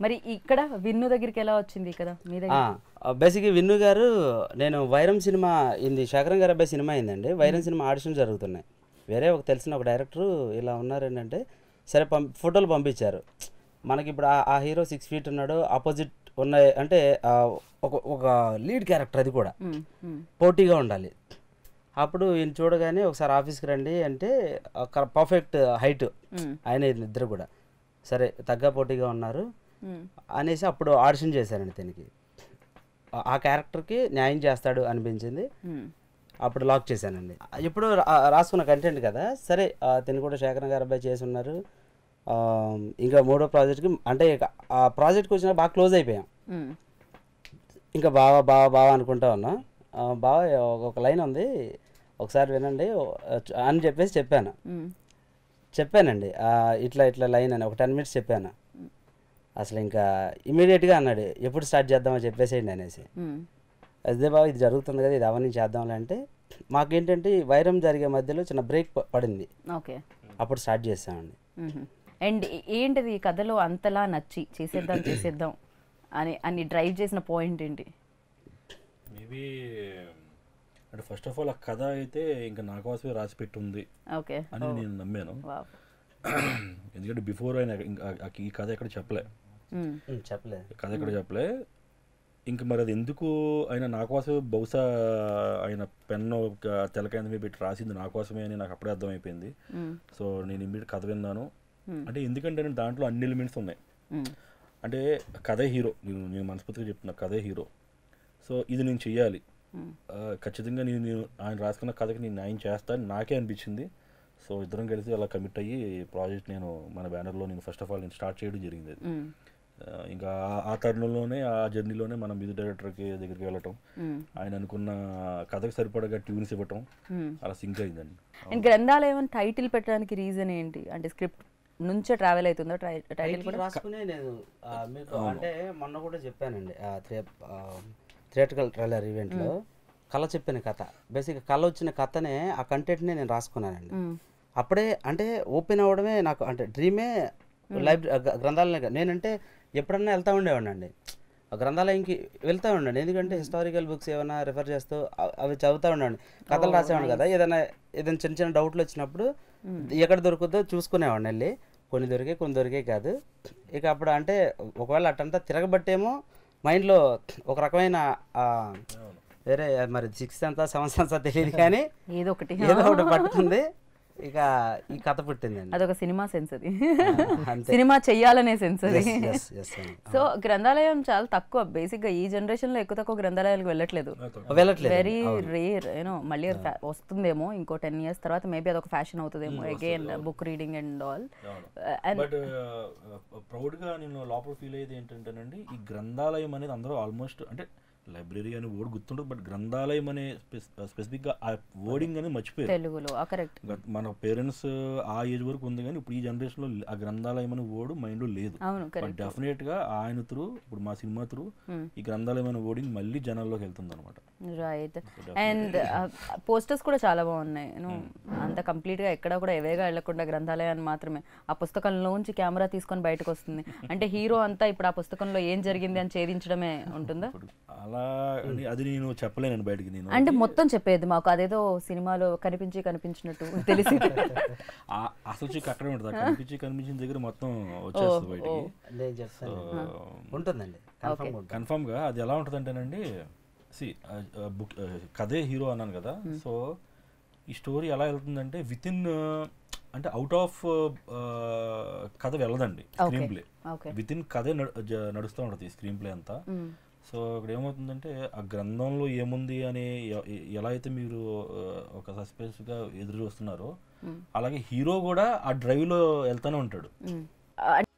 మరి ఇక్కడ విన్ను దగ్గరికి ఎలా వచ్చింది కదా మీ దగ్గర బేసిక్గా విన్ను గారు నేను వైరం సినిమా ఇది శేఖరం గారి అబ్బాయి సినిమా అయిందండి వైరం సినిమా ఆడిషన్ జరుగుతున్నాయి వేరే ఒక తెలిసిన ఒక డైరెక్టర్ ఇలా ఉన్నారు ఏంటంటే సరే పం ఫోటోలు పంపించారు మనకి ఇప్పుడు ఆ- ఆ హీరో సిక్స్ ఫీట్ ఉన్నాడు ఆపోజిట్ ఉన్నాయి అంటే ఆ, ఒక ఒక లీడ్ క్యారెక్టర్ అది కూడా మ్మ్, మ్మ్. పోటీగా ఉండాలి అప్పుడు ఈయన చూడగానే ఒకసారి ఆఫీస్కి రండి అంటే పర్ఫెక్ట్ హైట్ మ్మ్. ఆయన ఈయన ఇద్దరు కూడా సరే తగ్గ పోటీగా ఉన్నారు మ్మ్. అనేసి అప్పుడు ఆడిషన్ చేశారండి దీనికి ఆ- ఆ క్యారెక్టర్కి న్యాయం చేస్తాడు అనిపించింది మ్మ్. అప్పుడు లాక్ చేశానండి ఇప్పుడు రా- రాసుకున్న కంటెంట్ కదా సరే ఆ, తిని కూడా శేఖర్ గారు అబ్బాయి చేసి ఉన్నారు ఆ, ఇంకా మూడో ప్రాజెక్ట్కి అంటే ఇక ఆ ప్రాజెక్ట్కి వచ్చినా బాగా క్లోజ్ అయిపోయాం మ్మ్. ఇంకా బావా బావా బావా అనుకుంటా ఉన్నాం ఆ, బావ ఒక- ఒక లైన్ ఉంది ఒకసారి వినండి ఓ- అని చెప్పేసి చెప్పాను మ్మ్. చెప్పానండి ఆ, ఇట్లా ఇట్లా లైన్ అని ఒక టెన్ మినిట్స్ చెప్పాను అసలు ఇంకా ఇమీడియట్గా అన్నాడు ఎప్పుడు స్టార్ట్ చేద్దామో చెప్పేసేయండి అనేసి మ్మ్. అదే బాబు ఇది జరుగుతుంది కదా ఇది అవన్నీ చేద్దాంలే అంటే మాకేంటంటే ఈ వైరం జరిగే మధ్యలో చిన్న బ్రేక్ ప- పడింది ఓకే అప్పుడు స్టార్ట్ చేసామండి అండ్ ఏంటిది ఈ కథలో అంతలా నచ్చి చేసేద్దాం చేసేద్దాం అని అని డ్రైవ్ చేసిన పాయింట్ ఏంటి మేబీ అంటే ఫస్ట్ ఆఫ్ ఆల్ ఆ కథ అయితే ఇంకా నా కోసమే రాసి పెట్టి ఉంది ఓకే అని నేను నమ్మాను వావ్ ఎందుకంటే బిఫోర్ ఆయన ఇంకా ఆ- ఈ కథ ఎక్కడ చెప్పలే మ్మ్. ఉమ్, చెప్పలేదు కథ ఎక్కడ చెప్పలే ఇంక మరి అది ఎందుకు ఆయన నా కోసమే బహుశా ఆయన పెన్ను ఒక తెలకాయ మీద పెట్టి రాసింది నా కోసమే అని నాకు అప్పుడే అర్థమైపోయింది మ్మ్. సో నేను ఇమ్మీడియట్ కథ విన్నాను అంటే ఎందుకంటే నేను దాంట్లో అన్ని ఎలిమెంట్స్ ఉన్నాయి మ్మ్. అంటే కథే హీరో నేను నేను మనస్ఫూర్తిగా చెప్తున్నా కథే హీరో సో ఇది నేను చెయ్యాలి ఆ, ఖచ్చితంగా నేను నేను ఆయన రాసుకున్న కథకి నేను న్యాయం చేస్తాను నాకే అనిపించింది సో ఇద్దరం కలిసి అలా కమిట్ అయ్యి ప్రాజెక్ట్ నేను మన బ్యానర్లో నేను ఫస్ట్ ఆఫ్ ఆల్ నేను స్టార్ట్ చేయడం జరిగింది అది మ్మ్. ఆ, ఇంకా ఆ- ఆ తరుణంలోనే ఆ జర్నీలోనే మనం మ్యూజిక్ డైరెక్టర్కి దగ్గరికి వెళ్ళటం మ్మ్. ఆయన అనుకున్న కథకు సరిపడగా ట్యూన్స్ ఇవ్వటం మ్మ్. అలా సింక్ అయిందండి అండ్ గ్రంథాలయం టైటిల్ పెట్టడానికి రీజన్ ఏంటి అంటే స్క్రిప్ట్ నుంచే ట్రావెల్ అవుతుందో టైటిల్ టైటిల్ కూడా రాసుకునే నేను ఆ, మీకు అంటే మొన్న కూడా చెప్పానండి ఆ థియే థియేటర్కల్ ట్రైలర్ ఈవెంట్లో కళ చెప్పిన కథ బేసిక్ కళ వచ్చిన కథనే ఆ కంటెంట్ని నేను రాసుకున్నానండి మ్మ్. అప్పుడే అంటే ఓపెన్ అవ్వడమే నాకు అంటే డ్రీమే లైబ్రరీ గ్రంథాలయం నేనంటే ఎప్పుడన్నా వెళ్తా ఉండేవాడిని అండి ఆ గ్రంథాలయంకి వెళ్తా ఉండండి ఎందుకంటే హిస్టారికల్ బుక్స్ ఏమైనా రిఫర్ చేస్తూ అ- అవి చదువుతూ ఉండండి కథలు రాసేవాడిని కదా ఏదైనా ఏదైనా చిన్న చిన్న డౌట్లు వచ్చినప్పుడు ఎక్కడ దొరుకుతుందో చూసుకునేవాడిని వెళ్ళి కొన్ని దొరికే కొన్ని దొరికే కాదు ఇక అప్పుడు అంటే ఒకవేళ అట్టంతా తిరగబట్టేమో మైండ్లో ఒక రకమైన ఆ, వేరే మరి సిక్స్త్ అంతా సెవెంత్ అంతా తెలియదు కానీ ఏదో ఒకటి ఏదో ఒకటి పట్టుకుంది ఇక ఈ కథ పుట్టిందండి అదొక సినిమా సెన్స్ అది అంతే. సినిమా చెయ్యాలనే సెన్స్ అది Yes, yes, yes అండి. సో గ్రంథాలయం చాలా తక్కువ బేసిక్ గా ఈ జనరేషన్ లో ఎక్కువ తక్కువ గ్రంథాలయాలకు వెళ్ళట్లేదు వెళ్ళట్లేదు వెరీ రేర్ యూనో మళ్ళీ అది fa- వస్తుందేమో ఇంకో టెన్ ఇయర్స్ తర్వాత మేబీ అదొక ఫ్యాషన్ అవుతుందేమో again book reading and all and but ప్రౌడ్గా నేను లోపల ఫీల్ అయ్యేది ఏంటంటేనండి ఈ గ్రంథాలయం అనేది అందరూ ఆల్మోస్ట్ అంటే లైబ్రరీ అని వర్డ్ గుర్తుండదు బట్ గ్రంథాలయం అనే స్పెసిఫిక్గా ఆ వర్డింగ్ అనేది మర్చిపోయారు తెలుగులో కరెక్ట్ గత- మన పేరెంట్స్ ఆ ఏజ్ వరకు ఉంది కానీ ఇప్పుడు ఈ జనరేషన్లో ఆ గ్రంథాలయం అనే వర్డ్ మైండ్లో లేదు అవును బట్ కరెక్ట్ డెఫినెట్ గా ఆయన త్రూ ఇప్పుడు మా సినిమా త్రూ ఈ గ్రంథాలయం అనే వర్డింగ్ మళ్ళీ జనాల్లోకి వెళ్తుంది అనమాట రైట్ అండ్ పోస్టర్స్ కూడా చాలా బాగున్నాయి యూనో అంత కంప్లీట్ గా ఎక్కడ కూడా ఎవేగా వెళ్ళకుండా గ్రంథాలయాన్ని మాత్రమే ఆ పుస్తకంలోంచి కెమెరా తీసుకొని బయటకు వస్తుంది అంటే హీరో అంతా ఇప్పుడు ఆ పుస్తకంలో ఏం జరిగింది అని ఛేదించడమే ఉంటుందా అలా అని అది నేను చెప్పలేను బయటికి నేను అంటే మొత్తం చెప్పేది మాకు అదేదో సినిమాలో కనిపించి కనిపించినట్టు తెలిసి ఆ- అసలు చిక్ అక్కడే ఉంటుంది ఆ కనిపించి కనిపించిన దగ్గర మొత్తం వచ్చేస్తుంది బయటికి నేను చెప్తాను ఉంటుందండి కన్ఫర్మ్ ఉంటుంది కన్ఫామ్ గా అది ఎలా ఉంటుంది అంటేనండి సి బుక్ కథే హీరో అన్నాను కదా సో ఈ స్టోరీ ఎలా వెళ్తుందంటే విత్ ఇన్ అంటే అవుట్ ఆఫ్ కథ వెళ్ళదండి screenplay okay within కథే నడు- జ- నడుస్తూ ఉంటుంది స్క్రీన్ ప్లే అంతా సో ఇక్కడ ఏమవుతుందంటే ఆ గ్రంథంలో ఏముంది అని ఎ- ఎ- ఎలా అయితే మీరు ఆ, ఒక సస్పెన్స్ గా ఎదురు చూస్తున్నారో అలాగే హీరో కూడా ఆ డ్రైవ్ లో వెళ్తానే ఉంటాడు